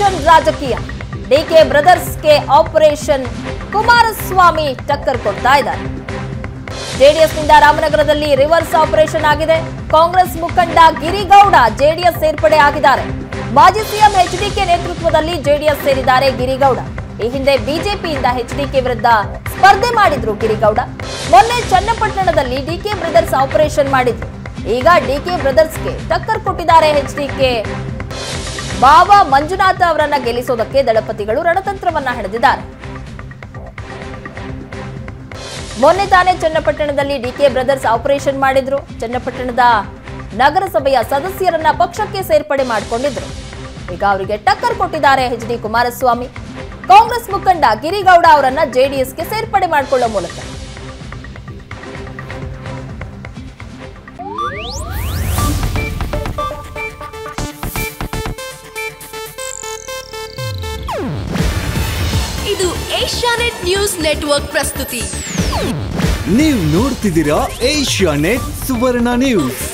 operation ರಾಜಕೀಯ DK ಬ್ರದರ್ಸ್ಗೆ operation Kumaraswamy ಟಕ್ಕರ್ ಕೊಡ್ತಾ ಇದ್ದಾರೆ ಜೆಡಿಎಸ್ನಿಂದ ರಾಮನಗರದಲ್ಲಿ ರಿವರ್ಸ್ ಆಪರೇಷನ್ ಆಗಿದೆ ಕಾಂಗ್ರೆಸ್ ಮುಖಂಡ ಗಿರಿಗೌಡ ಜೆಡಿಎಸ್ ಸೇರ್ಪಡೆ ಆಗಿದ್ದಾರೆ ಮಾಜಿ ಸಿಎಂ ಎಚ್ಡಿಕೆ ನೇತೃತ್ವದಲ್ಲಿ ಜೆಡಿಎಸ್ ಸೇರಿದ್ದಾರೆ ಗಿರಿಗೌಡ ಈ ಹಿಂದೆ ಬಿಜೆಪಿಯಿಂದ ಎಚ್ಡಿಕೆ ವಿರುದ್ಧ ಸ್ಪರ್ಧೆ ಮಾಡಿದ್ರು ಗಿರಿಗೌಡ ಮೊನ್ನೆ ಚನ್ನಪಟ್ಟಣದಲ್ಲಿ ಡಿಕೆ ಬ್ರದರ್ಸ್ ಆಪರೇಷನ್ ಮಾಡಿದ್ರು ಈಗ ಡಿಕೆ ಬ್ರದರ್ಸ್ಗೆ ಟಕ್ಕರ್ ಕೊಟ್ಟಿದ್ದಾರೆ ಎಚ್ಡಿಕೆ ಬಾಬಾ ಮಂಜುನಾಥ ಅವರನ್ನ ಗೆಲ್ಲಿಸೋದಕ್ಕೆ ದಳಪತಿಗಳು ರಣತಂತ್ರವನ್ನ ಹೆಣೆದಿದ್ದಾರೆ ಮೊನ್ನೆ ತಾನೇ ಚನ್ನಪಟ್ಟಣದಲ್ಲಿ ಡಿಕೆ ಬ್ರದರ್ಸ್ ಆಪರೇಷನ್ ಮಾಡಿದ್ರು ಚನ್ನಪಟ್ಟಣದ ನಗರಸಭೆಯ ಸದಸ್ಯರನ್ನ ಪಕ್ಷಕ್ಕೆ ಸೇರ್ಪಡೆ ಮಾಡಿಕೊಂಡಿದ್ರು ಈಗ ಅವರಿಗೆ ಟಕ್ಕರ್ ಕೊಟ್ಟಿದ್ದಾರೆ ಎಚ್ ಡಿ ಕುಮಾರಸ್ವಾಮಿ ಕಾಂಗ್ರೆಸ್ ಮುಖಂಡ ಗಿರಿಗೌಡ ಅವರನ್ನ ಜೆಡಿಎಸ್ಗೆ ಸೇರ್ಪಡೆ ಮಾಡಿಕೊಳ್ಳೋ ಮೂಲಕ ಇದು ಏಷ್ಯಾನೆಟ್ ನ್ಯೂಸ್ ನೆಟ್ವರ್ಕ್ ಪ್ರಸ್ತುತಿ ನೀವು ನೋಡ್ತಿದ್ದೀರಾ ಏಷ್ಯಾ ನೆಟ್ ಸುವರ್ಣ ನ್ಯೂಸ್